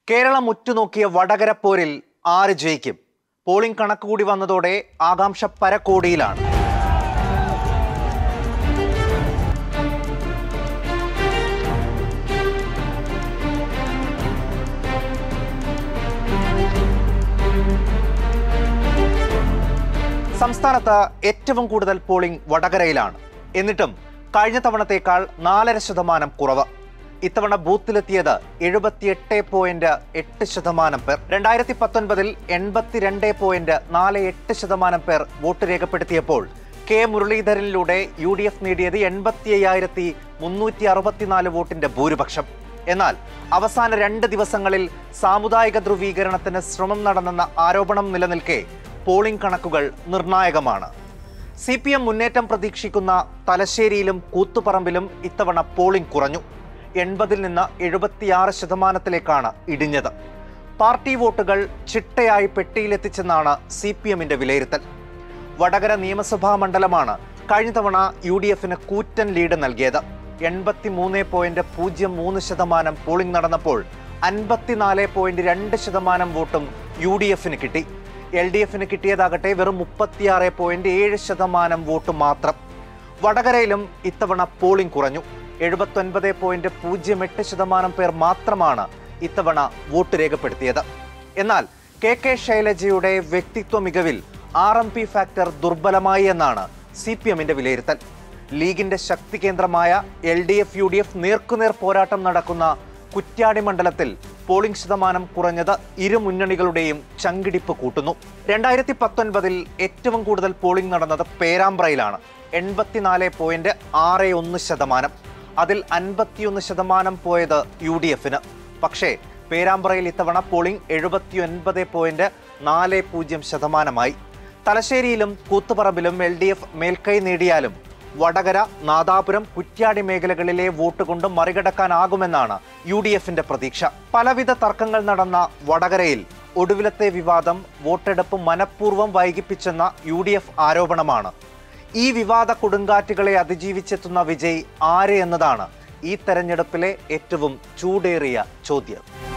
കേരളം ഉറ്റുനോക്കിയ വടകര പോരിൽ ആര് ജയിക്കും പോളിംഗ് കണക്ക് കൂടി വന്നതോടെ ആകാംക്ഷ പരക്കോടിയിലാണ് സംസ്ഥാനത്ത് ഏറ്റവും കൂടുതൽ പോളിംഗ് വടകരയിലാണ് എന്നിട്ടും കഴിഞ്ഞ തവണത്തേക്കാൾ നാലര ശതമാനം കുറവ് ഇത്തവണ ബൂത്തിലെത്തിയത് എഴുപത്തിയെട്ട് പോയിന്റ് എട്ട് ശതമാനം പേർ രണ്ടായിരത്തി പത്തൊൻപതിൽ എൺപത്തിരണ്ട് പോയിന്റ് നാല് എട്ട് ശതമാനം പേർ വോട്ട് രേഖപ്പെടുത്തിയപ്പോൾ കെ മുരളീധരനിലൂടെ യു ഡി എഫ് നേടിയത് എൺപത്തി അയ്യായിരത്തി മുന്നൂറ്റി അറുപത്തിനാല് വോട്ടിന്റെ ഭൂരിപക്ഷം എന്നാൽ അവസാന രണ്ട് ദിവസങ്ങളിൽ സാമുദായിക ധ്രുവീകരണത്തിന് ശ്രമം നടന്നെന്ന ആരോപണം നിലനിൽക്കെ പോളിംഗ് കണക്കുകൾ നിർണായകമാണ് സി പി എം മുന്നേറ്റം പ്രതീക്ഷിക്കുന്ന തലശ്ശേരിയിലും കൂത്തുപറമ്പിലും ഇത്തവണ പോളിംഗ് കുറഞ്ഞു എൺപതിൽ നിന്ന് എഴുപത്തിയാറ് ശതമാനത്തിലേക്കാണ് ഇടിഞ്ഞത് പാർട്ടി വോട്ടുകൾ ചിട്ടയായി പെട്ടിയിലെത്തിച്ചെന്നാണ് സി പി എമ്മിന്റെ വിലയിരുത്തൽ വടകര നിയമസഭാ മണ്ഡലമാണ് കഴിഞ്ഞ തവണ യു ഡി എഫിന് കൂറ്റൻ ലീഡ് നൽകിയത് എൺപത്തി മൂന്ന് പോയിന്റ് പൂജ്യം മൂന്ന് ശതമാനം പോളിംഗ് നടന്നപ്പോൾ അൻപത്തിനാല് പോയിന്റ് രണ്ട് ശതമാനം വോട്ടും യു ഡി എഫിന് കിട്ടി എൽ ഡി എഫിന് കിട്ടിയതാകട്ടെ വെറും മുപ്പത്തിയാറ് പോയിന്റ് ഏഴ് ശതമാനം വോട്ട് മാത്രം വടകരയിലും ഇത്തവണ പോളിംഗ് കുറഞ്ഞു എഴുപത്തൊൻപത് പോയിന്റ് പൂജ്യം എട്ട് ശതമാനം പേർ മാത്രമാണ് ഇത്തവണ വോട്ട് രേഖപ്പെടുത്തിയത് എന്നാൽ കെ കെ ശൈലജയുടെ വ്യക്തിത്വ മികവിൽ ആർ എം പി ഫാക്ടർ ദുർബലമായി എന്നാണ് സി പി എമ്മിന്റെ വിലയിരുത്തൽ ലീഗിന്റെ ശക്തി കേന്ദ്രമായ L D F U D F നേർക്കുനേർ പോരാട്ടം നടക്കുന്ന കുറ്റ്യാടി മണ്ഡലത്തിൽ പോളിംഗ് ശതമാനം കുറഞ്ഞത് ഇരു മുന്നണികളുടെയും ചങ്കിടിപ്പ് കൂട്ടുന്നു രണ്ടായിരത്തി പത്തൊൻപതിൽ ഏറ്റവും കൂടുതൽ പോളിംഗ് നടന്നത് പേരാമ്പ്രയിലാണ് എൺപത്തിനാല് പോയിന്റ് ആറ് ഒന്ന് ശതമാനം അതിൽ അൻപത്തിയൊന്ന് ശതമാനം പോയത് യു ഡി എഫിന് പക്ഷേ പേരാമ്പ്രയിൽ ഇത്തവണ പോളിംഗ് എഴുപത്തി ഒൻപത് പോയിന്റ് നാല് പൂജ്യം ശതമാനമായി തലശ്ശേരിയിലും കൂത്തുപറമ്പിലും എൽ ഡി എഫ് മേൽക്കൈ നേടിയാലും വടകര നാദാപുരം കുറ്റ്യാടി മേഖലകളിലെ വോട്ട് കൊണ്ട് മറികടക്കാനാകുമെന്നാണ് യു ഡി എഫിന്റെ പ്രതീക്ഷ പലവിധ തർക്കങ്ങൾ നടന്ന വടകരയിൽ ഒടുവിലത്തെ വിവാദം വോട്ടെടുപ്പ് മനഃപൂർവ്വം വൈകിപ്പിച്ചെന്ന യു ഡി എഫ് ആരോപണമാണ് ഈ വിവാദ കൊടുങ്കാറ്റുകളെ അതിജീവിച്ചെത്തുന്ന വിജയ് ആര് എന്നതാണ് ഈ തെരഞ്ഞെടുപ്പിലെ ഏറ്റവും ചൂടേറിയ ചോദ്യം